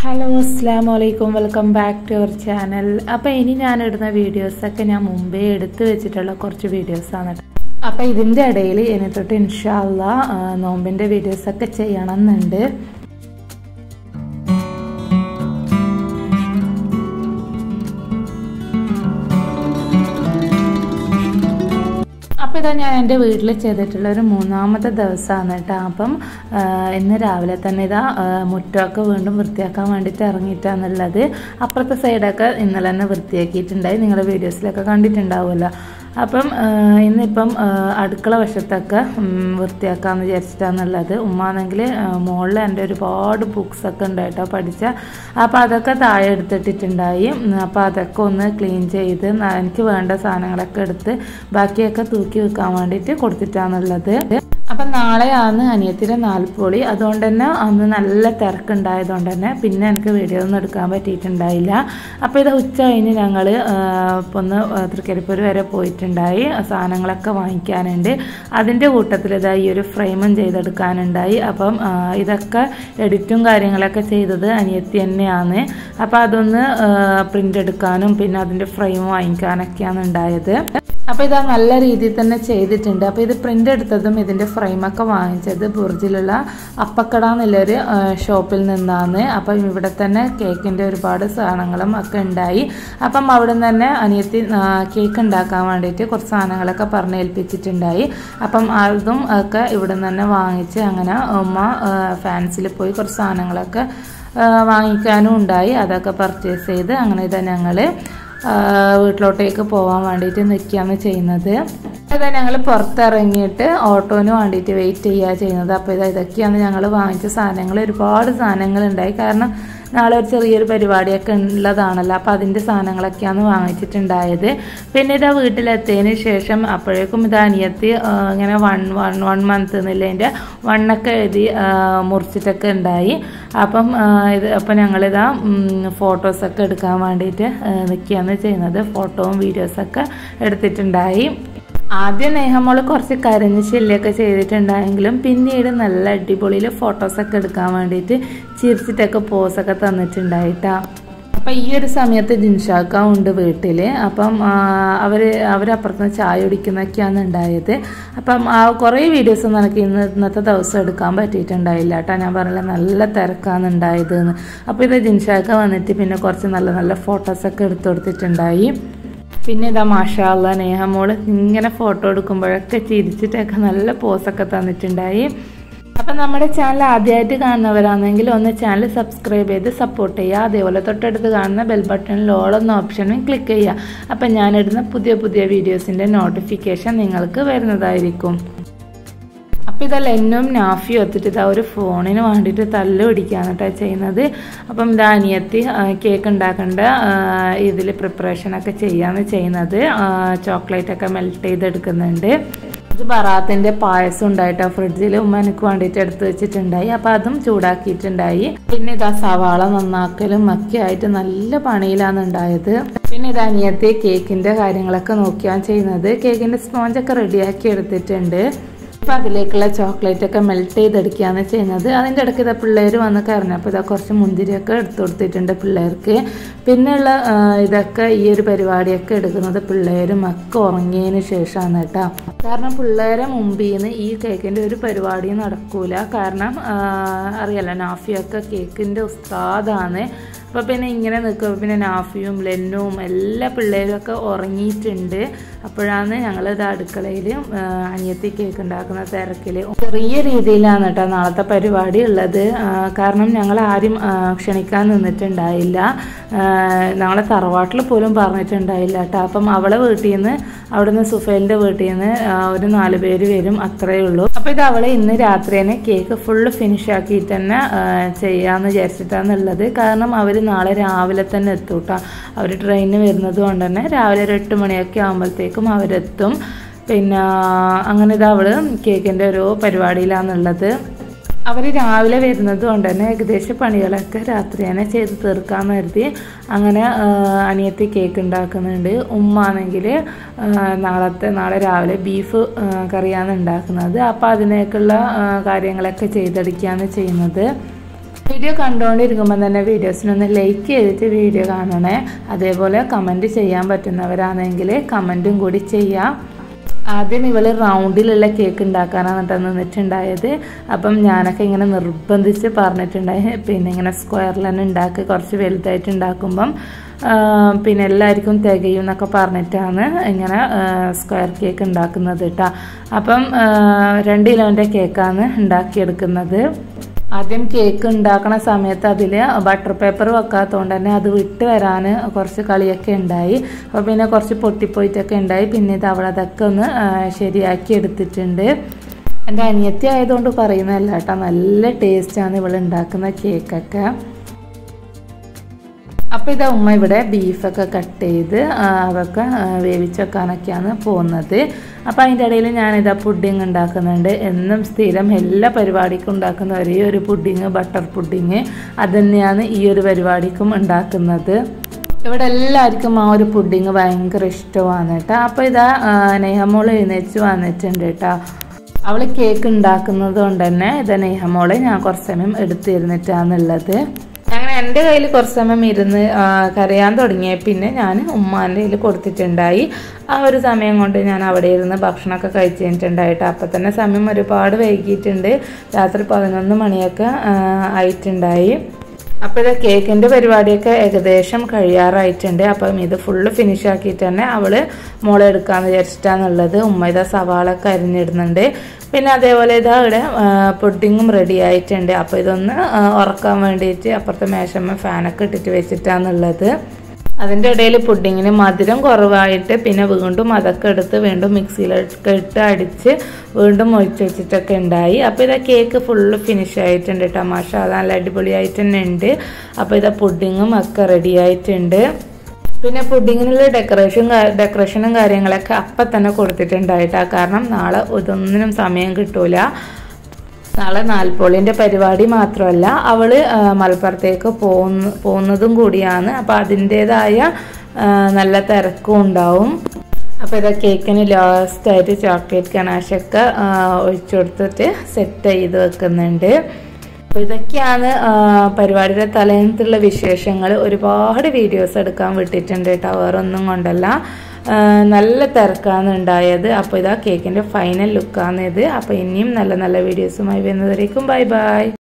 hello അസ്സാം വലൈക്കും welcome back to our channel അപ്പോൾ ഇനി ഞാൻ ഇടുന്ന വീഡിയോസൊക്കെ ഞാൻ മുമ്പേ എടുത്തു വെച്ചിട്ടുള്ള കുറച്ച് വീഡിയോസാണ് അപ്പോൾ ഇതിൻ്റെ ഇടയിൽ ഇനി തൊട്ട് ഇൻഷാല്ല നോമ്പിൻ്റെ വീഡിയോസൊക്കെ ചെയ്യണം എന്നുണ്ട് അപ്പോൾ ഇതാ ഞാൻ എൻ്റെ വീട്ടിൽ ചെയ്തിട്ടുള്ള ഒരു മൂന്നാമത്തെ ദിവസമാണ് കേട്ടോ അപ്പം ഇന്ന് രാവിലെ തന്നെ ഇതാ മുറ്റമൊക്കെ വീണ്ടും വൃത്തിയാക്കാൻ വേണ്ടിയിട്ട് ഇറങ്ങിയിട്ടാന്നുള്ളത് അപ്പുറത്തെ സൈഡൊക്കെ ഇന്നലെ തന്നെ വൃത്തിയാക്കിയിട്ടുണ്ടായി നിങ്ങളുടെ വീഡിയോസിലൊക്കെ കണ്ടിട്ടുണ്ടാവുമല്ലോ അപ്പം ഇന്നിപ്പം അടുക്കള വശത്തൊക്കെ വൃത്തിയാക്കാമെന്ന് വിചാരിച്ചിട്ടാന്നുള്ളത് ഉമ്മാണെങ്കിൽ മുകളിൽ എൻ്റെ ഒരുപാട് ബുക്സൊക്കെ ഉണ്ട് കേട്ടോ പഠിച്ച അപ്പോൾ അതൊക്കെ താഴെ എടുത്തിട്ടിട്ടുണ്ടായി അപ്പോൾ അതൊക്കെ ഒന്ന് ക്ലീൻ ചെയ്ത് എനിക്ക് വേണ്ട സാധനങ്ങളൊക്കെ എടുത്ത് ബാക്കിയൊക്കെ തൂക്കി വെക്കാൻ വേണ്ടിയിട്ട് കൊടുത്തിട്ടാന്നുള്ളത് അപ്പം നാളെയാണ് അനിയത്തിൻ്റെ നാൽപ്പൊളി അതുകൊണ്ട് തന്നെ അന്ന് നല്ല തിരക്കുണ്ടായതുകൊണ്ട് തന്നെ പിന്നെ എനിക്ക് വീഡിയോ ഒന്നും എടുക്കാൻ പറ്റിയിട്ടുണ്ടായില്ല അപ്പോൾ ഇത് ഉച്ച കഴിഞ്ഞ് ഞങ്ങൾ ഒന്ന് തൃക്കരിപ്പൂർ വരെ പോയിട്ടുണ്ടായി സാധനങ്ങളൊക്കെ വാങ്ങിക്കാനുണ്ട് അതിൻ്റെ കൂട്ടത്തിൽ ഇതാ ഈ ഒരു ഫ്രെയിമും ചെയ്തെടുക്കാനുണ്ടായി അപ്പം ഇതൊക്കെ എഡിറ്റും കാര്യങ്ങളൊക്കെ ചെയ്തത് അനിയത്തി തന്നെയാണ് അപ്പോൾ അതൊന്ന് പ്രിൻ്റ് എടുക്കാനും പിന്നെ അതിൻ്റെ ഫ്രെയിം വാങ്ങിക്കാനൊക്കെയാണ് ഉണ്ടായത് അപ്പോൾ ഇതാ നല്ല രീതിയിൽ തന്നെ ചെയ്തിട്ടുണ്ട് അപ്പോൾ ഇത് പ്രിൻ്റ് എടുത്തതും ഇതിൻ്റെ ഫ്രെയിമൊക്കെ വാങ്ങിച്ചത് ബുർജിലുള്ള അപ്പക്കട എന്നുള്ളൊരു ഷോപ്പിൽ നിന്നാണ് അപ്പം ഇവിടെ തന്നെ കേക്കിൻ്റെ ഒരുപാട് സാധനങ്ങളും ഒക്കെ ഉണ്ടായി അപ്പം അവിടെ നിന്ന് തന്നെ അനിയത്തി കേക്ക് ഉണ്ടാക്കാൻ വേണ്ടിയിട്ട് കുറച്ച് സാധനങ്ങളൊക്കെ പറഞ്ഞ് ഏൽപ്പിച്ചിട്ടുണ്ടായി അപ്പം അതും ഒക്കെ ഇവിടെ നിന്ന് തന്നെ വാങ്ങിച്ച് അങ്ങനെ ഉമ്മ ഫാൻസിൽ പോയി കുറച്ച് സാധനങ്ങളൊക്കെ വാങ്ങിക്കാനും ഉണ്ടായി അതൊക്കെ പർച്ചേസ് ചെയ്ത് അങ്ങനെ ഇതാ ഞങ്ങൾ വീട്ടിലോട്ടേക്ക് പോകാൻ വേണ്ടിയിട്ട് നിൽക്കുകയാണ് ചെയ്യുന്നത് അതാ ഞങ്ങൾ പുറത്തിറങ്ങിയിട്ട് ഓട്ടോന് വേണ്ടിയിട്ട് വെയിറ്റ് ചെയ്യുക ചെയ്യുന്നത് അപ്പോൾ ഇത് ഇതൊക്കെയാണ് ഞങ്ങൾ വാങ്ങിച്ച സാധനങ്ങൾ ഒരുപാട് സാധനങ്ങൾ ഉണ്ടായി കാരണം നാളെ ഒരു ചെറിയൊരു പരിപാടിയൊക്കെ ഉള്ളതാണല്ലോ അപ്പോൾ അതിൻ്റെ സാധനങ്ങളൊക്കെയാണ് വാങ്ങിച്ചിട്ടുണ്ടായത് പിന്നെ ഇതാ വീട്ടിലെത്തിയതിന് ശേഷം അപ്പോഴേക്കും ഇത് അനിയത്തി ഇങ്ങനെ വൺ വൺ വൺ മന്ത് എന്നുള്ളതിൻ്റെ വണ്ണൊക്കെ എഴുതി മുറിച്ചിട്ടൊക്കെ ഉണ്ടായി അപ്പം ഇത് അപ്പം ഞങ്ങളിതാ ഫോട്ടോസൊക്കെ എടുക്കാൻ വേണ്ടിയിട്ട് നിൽക്കുകയാണ് ചെയ്യുന്നത് ഫോട്ടോയും വീഡിയോസൊക്കെ എടുത്തിട്ടുണ്ടായി ആദ്യം നേഹമോള് കുറച്ച് കരഞ്ഞ് ശല്യമൊക്കെ ചെയ്തിട്ടുണ്ടായെങ്കിലും പിന്നീട് നല്ല അടിപൊളിയിൽ ഫോട്ടോസൊക്കെ എടുക്കാൻ വേണ്ടിയിട്ട് ചിരിച്ചിട്ടൊക്കെ പോസൊക്കെ തന്നിട്ടുണ്ടായിട്ടാ അപ്പം ഈ ഒരു സമയത്ത് ജിൻഷാക്ക ഉണ്ട് വീട്ടിൽ അപ്പം അവർ അവരപ്പുറത്തുനിന്ന് ചായ കുടിക്കുന്നൊക്കെയാണ് ഉണ്ടായത് അപ്പം ആ കുറേ വീഡിയോസ് എനിക്ക് ഇന്ന് ഇന്നത്തെ ദിവസം എടുക്കാൻ പറ്റിയിട്ടുണ്ടായില്ല കേട്ടോ ഞാൻ പറഞ്ഞില്ല നല്ല തിരക്കാണ് ഉണ്ടായത് എന്ന് അപ്പോൾ ഇത് ജിൻഷാക്ക വന്നിട്ട് പിന്നെ കുറച്ച് നല്ല നല്ല ഫോട്ടോസൊക്കെ എടുത്തു കൊടുത്തിട്ടുണ്ടായി പിന്നെ ഇതാ മാഷാള്ള നേഹമോള് ഇങ്ങനെ ഫോട്ടോ എടുക്കുമ്പോഴൊക്കെ ചിരിച്ചിട്ടൊക്കെ നല്ല പോസൊക്കെ തന്നിട്ടുണ്ടായി അപ്പം നമ്മുടെ ചാനൽ ആദ്യമായിട്ട് കാണുന്നവരാണെങ്കിൽ ഒന്ന് ചാനൽ സബ്സ്ക്രൈബ് ചെയ്ത് സപ്പോർട്ട് ചെയ്യുക അതേപോലെ തൊട്ടടുത്ത് കാണുന്ന ബെൽ ബട്ടണിൽ ഓൾ എന്ന ഓപ്ഷനും ക്ലിക്ക് ചെയ്യുക അപ്പം ഞാനിടുന്ന പുതിയ പുതിയ വീഡിയോസിൻ്റെ നോട്ടിഫിക്കേഷൻ നിങ്ങൾക്ക് വരുന്നതായിരിക്കും അപ്പോൾ ഇതല്ല എന്നും നാഫി ഒത്തിട്ട് ഇതാ ഒരു ഫോണിന് വേണ്ടിയിട്ട് തല്ല് പിടിക്കുകയാണ് കേട്ടോ ചെയ്യുന്നത് അപ്പം ഇതാ അനിയത്തി കേക്ക് ഉണ്ടാക്കേണ്ട ഇതിൽ പ്രിപ്പറേഷനൊക്കെ ചെയ്യാന്ന് ചെയ്യുന്നത് ചോക്ലേറ്റ് ഒക്കെ മെൽറ്റ് ചെയ്തെടുക്കുന്നുണ്ട് ഇത് ബറാത്തിൻ്റെ പായസം ഉണ്ടായിട്ടോ ഫ്രിഡ്ജിൽ ഉമ്മ എനിക്ക് വേണ്ടിയിട്ട് എടുത്ത് വെച്ചിട്ടുണ്ടായി അപ്പം അതും ചൂടാക്കിയിട്ടുണ്ടായി പിന്നെ ഇതാ സവാള നന്നാക്കലും ഒക്കെ ആയിട്ട് നല്ല പണിയിലാണ് ഉണ്ടായത് പിന്നെ ഇത് അനിയത്തി കേക്കിൻ്റെ കാര്യങ്ങളൊക്കെ നോക്കിയാണ് ചെയ്യുന്നത് കേക്കിൻ്റെ സ്പോഞ്ചൊക്കെ റെഡിയാക്കി എടുത്തിട്ടുണ്ട് അപ്പം അതിലേക്കുള്ള ചോക്ലേറ്റ് ഒക്കെ മെൽറ്റ് ചെയ്തെടുക്കുകയാണ് ചെയ്യുന്നത് അതിൻ്റെ ഇടയ്ക്ക് ഇതാ പിള്ളേർ വന്ന് കരഞ്ഞപ്പോൾ ഇതാ കുറച്ച് മുന്തിരിയൊക്കെ എടുത്തു കൊടുത്തിട്ടുണ്ട് പിള്ളേർക്ക് പിന്നെയുള്ള ഇതൊക്കെ ഈ ഒരു പരിപാടിയൊക്കെ എടുക്കുന്നത് പിള്ളേരും ഒക്കെ ഉറങ്ങിയതിന് ശേഷമാണ് കേട്ടോ കാരണം പിള്ളേരെ മുമ്പിൽ നിന്ന് ഈ കേക്കിൻ്റെ ഒരു പരിപാടിയും നടക്കൂല കാരണം അറിയാലോ നാഫിയൊക്കെ കേക്കിൻ്റെ ഉസ്താദാണ് അപ്പോൾ പിന്നെ ഇങ്ങനെ നിൽക്കുമ്പോൾ പിന്നെ നാഫിയും ലെന്നും എല്ലാ പിള്ളേരും ഒക്കെ ഉറങ്ങിയിട്ടുണ്ട് അപ്പോഴാണ് ഞങ്ങളിത് അടുക്കളയിൽ അനിയത്തി കേക്ക് ഉണ്ടാക്കുന്ന തിരക്കിൽ ചെറിയ രീതിയിലാണ് കേട്ടോ നാളത്തെ പരിപാടി ഉള്ളത് കാരണം ഞങ്ങൾ ആരും ക്ഷണിക്കാൻ നിന്നിട്ടുണ്ടായില്ല ഞങ്ങളെ തറവാട്ടിൽ പോലും പറഞ്ഞിട്ടുണ്ടായില്ല കേട്ടോ അപ്പം അവളെ വീട്ടിൽ നിന്ന് അവിടുന്ന് സുഫേലിൻ്റെ വീട്ടിൽ നിന്ന് ഒരു നാല് പേര് വരും അത്രയേ ഉള്ളൂ അപ്പോൾ ഇത് അവളെ ഇന്ന് രാത്രി തന്നെ കേക്ക് ഫുള്ള് ഫിനിഷ് ആക്കിയിട്ട് തന്നെ ചെയ്യാമെന്ന് വിചാരിച്ചിട്ടാണുള്ളത് കാരണം അവർ നാളെ രാവിലെ തന്നെ എത്തും കേട്ടോ അവർ ട്രെയിനിന് വരുന്നത് കൊണ്ട് തന്നെ രാവിലെ ഒരു എട്ട് മണിയൊക്കെ ആകുമ്പോഴത്തേക്കും അവരെത്തും പിന്നെ അങ്ങനെ ഇത് അവൾ കേക്കിൻ്റെ ഒരു പരിപാടിയിലാണുള്ളത് അവർ രാവിലെ വരുന്നത് കൊണ്ട് തന്നെ ഏകദേശം പണികളൊക്കെ രാത്രി തന്നെ ചെയ്ത് തീർക്കാമെന്ന് കരുതി അങ്ങനെ അനിയത്തി കേക്ക് ഉണ്ടാക്കുന്നുണ്ട് ഉമ്മ ആണെങ്കിൽ നാളത്തെ നാളെ രാവിലെ ബീഫ് കറിയാണ് ഉണ്ടാക്കുന്നത് അപ്പോൾ അതിനേക്കുള്ള കാര്യങ്ങളൊക്കെ ചെയ്തെടുക്കുകയാണ് ചെയ്യുന്നത് വീഡിയോ കണ്ടുകൊണ്ടിരിക്കുമ്പോൾ തന്നെ വീഡിയോസിനൊന്ന് ലൈക്ക് ചെയ്തിട്ട് വീഡിയോ കാണണേ അതേപോലെ കമൻറ്റ് ചെയ്യാൻ പറ്റുന്നവരാണെങ്കിൽ കമൻറ്റും കൂടി ചെയ്യാം ആദ്യം ഇവള് റൗണ്ടിലുള്ള കേക്ക് ഉണ്ടാക്കാനാണ് കേട്ടോ നിന്നിട്ടുണ്ടായത് അപ്പം ഞാനൊക്കെ ഇങ്ങനെ നിർബന്ധിച്ച് പറഞ്ഞിട്ടുണ്ടായി പിന്നെ ഇങ്ങനെ സ്ക്വയറിൽ തന്നെ ഉണ്ടാക്കി കുറച്ച് വലുതായിട്ട് ഉണ്ടാക്കുമ്പം ആ, പിന്നെ എല്ലാവർക്കും തികയും എന്നൊക്കെ പറഞ്ഞിട്ടാണ് ഇങ്ങനെ സ്ക്വയർ കേക്ക് ഉണ്ടാക്കുന്നത് കേട്ടോ അപ്പം ആ, രണ്ട് കിലോൻ്റെ കേക്കാണ് ഉണ്ടാക്കിയെടുക്കുന്നത് ആദ്യം കേക്ക് ഉണ്ടാക്കണ സമയത്ത് അതിൽ ബട്ടർ പേപ്പർ വെക്കാത്തതുകൊണ്ട് തന്നെ അത് വിട്ട് വരാൻ കുറച്ച് കളിയൊക്കെ ഉണ്ടായി അപ്പോൾ പിന്നെ കുറച്ച് പൊട്ടിപ്പോയിട്ടൊക്കെ ഉണ്ടായി പിന്നെ ഇത് അവൾ അതൊക്കെ ഒന്ന് ആ, ശരിയാക്കി എടുത്തിട്ടുണ്ട് എൻ്റെ അനിയത്തി ആയതുകൊണ്ട് പറയുന്നതല്ല കേട്ടോ നല്ല ടേസ്റ്റാണ് ഇവൾ ഉണ്ടാക്കുന്ന കേക്കൊക്കെ അപ്പോൾ ഇതാ ഉമ്മ ഇവിടെ ബീഫൊക്കെ കട്ട് ചെയ്ത് ആ, അതൊക്കെ ആ, വേവിച്ച് വെക്കാനൊക്കെയാണ് പോകുന്നത് അപ്പോൾ അതിൻ്റെ ഇടയിൽ ഞാനിതാ പുഡിങ് ഉണ്ടാക്കുന്നുണ്ട് എന്നും സ്ഥിരം എല്ലാ പരിപാടിക്കും ഉണ്ടാക്കുന്ന ഒരേ ഒരു പുഡിങ് ബട്ടർ പുഡിങ് അത് തന്നെയാണ് ഈ ഒരു പരിപാടിക്കും ഉണ്ടാക്കുന്നത് ഇവിടെ എല്ലാവർക്കും ആ ഒരു പുഡിങ് ഭയങ്കര ഇഷ്ടമാണ് കേട്ടോ അപ്പോൾ ഇതാ ആ, നെയ്ഹമോൾ എഴുന്നേച്ച് വന്നിട്ടുണ്ട് കേട്ടോ അവൾ കേക്ക് ഉണ്ടാക്കുന്നത് കൊണ്ട് തന്നെ ഇത് നെയ്ഹമോളെ ഞാൻ കുറച്ച് സമയം എടുത്തിരുന്നിട്ടാണുള്ളത് അങ്ങനെ എൻ്റെ കയ്യിൽ കുറച്ച് സമയം ഇരുന്ന് ആ, കരയാൻ തുടങ്ങിയ പിന്നെ ഞാൻ ഉമ്മാൻ്റെ കയ്യിൽ കൊടുത്തിട്ടുണ്ടായി ആ ഒരു സമയം കൊണ്ട് ഞാൻ അവിടെ ഇരുന്ന് ഭക്ഷണമൊക്കെ കഴിച്ച് കഴിഞ്ഞിട്ടുണ്ടായിട്ട് അപ്പം തന്നെ സമയം ഒരുപാട് വൈകിയിട്ടുണ്ട് രാത്രി പതിനൊന്ന് മണിയൊക്കെ ആ, ആയിട്ടുണ്ടായി അപ്പോൾ ഇത് കേക്കിൻ്റെ പരിപാടിയൊക്കെ ഏകദേശം കഴിയാറായിട്ടുണ്ട് അപ്പം ഇത് ഫുള്ള് ഫിനിഷ് ആക്കിയിട്ട് തന്നെ അവൾ മോളെ എടുക്കാമെന്ന് വിചാരിച്ചിട്ടാണുള്ളത് ഉമ്മ ഇതാ സവാളൊക്കെ അരിഞ്ഞിടുന്നുണ്ട് പിന്നെ അതേപോലെ ഇതാ ഇവിടെ പുഡിങ്ങും റെഡി ആയിട്ടുണ്ട് അപ്പോൾ ഇതൊന്ന് ആ, ഉറക്കാൻ വേണ്ടിയിട്ട് അപ്പുറത്തെ മേശമ്മ ഫാനൊക്കെ ഇട്ടിട്ട് വെച്ചിട്ടാണുള്ളത് അതിൻ്റെ ഇടയിൽ പുഡിങ്ങിന് മധുരം കുറവായിട്ട് പിന്നെ വീണ്ടും അതൊക്കെ എടുത്ത് വീണ്ടും മിക്സിയിലൊക്കെ ഇട്ട് അടിച്ച് വീണ്ടും ഒഴിച്ച് വെച്ചിട്ടൊക്കെ ഉണ്ടായി അപ്പോൾ ഇതാ കേക്ക് ഫുള്ള് ഫിനിഷ് ആയിട്ടുണ്ട് കേട്ടോ മാഷ നല്ല അടിപൊളിയായിട്ട് തന്നെ ഉണ്ട് അപ്പോൾ ഇതാ പുഡിങ്ങും ഒക്കെ റെഡി ആയിട്ടുണ്ട് പിന്നെ പുഡിങ്ങിനുള്ള ഡെക്കറേഷൻ ഡെക്കറേഷനും കാര്യങ്ങളൊക്കെ അപ്പം തന്നെ കൊടുത്തിട്ടുണ്ടായിട്ടാ കാരണം നാളെ ഇതൊന്നിനും സമയം കിട്ടൂല നാളെ നാൽപ്പോളിൻ്റെ പരിപാടി മാത്രമല്ല അവൾ മലപ്പുറത്തേക്ക് പോകുന്ന പോകുന്നതും കൂടിയാണ് അപ്പോൾ അതിൻ്റേതായ ആ, നല്ല തിരക്കും ഉണ്ടാവും അപ്പോൾ ഇത് കേക്കിന് ലാസ്റ്റായിട്ട് ചോക്ലേറ്റ് കനാശൊക്കെ ആ, ഒഴിച്ചു കൊടുത്തിട്ട് സെറ്റ് ചെയ്ത് വെക്കുന്നുണ്ട് അപ്പോൾ ഇതൊക്കെയാണ് ആ, പരിപാടിയുടെ തലേന്നത്തുള്ള വിശേഷങ്ങൾ ഒരുപാട് വീഡിയോസ് എടുക്കാൻ വിട്ടിട്ടുണ്ട് കേട്ടോ വേറൊന്നും കൊണ്ടല്ല ആ, നല്ല തിരക്കാണ് ഉണ്ടായത് അപ്പോൾ ഇതാ കേക്കിൻ്റെ ഫൈനൽ ലുക്കാണ് ഇത് അപ്പോൾ ഇനിയും നല്ല നല്ല വീഡിയോസുമായി വരുന്നതായിരിക്കും ബൈ ബൈ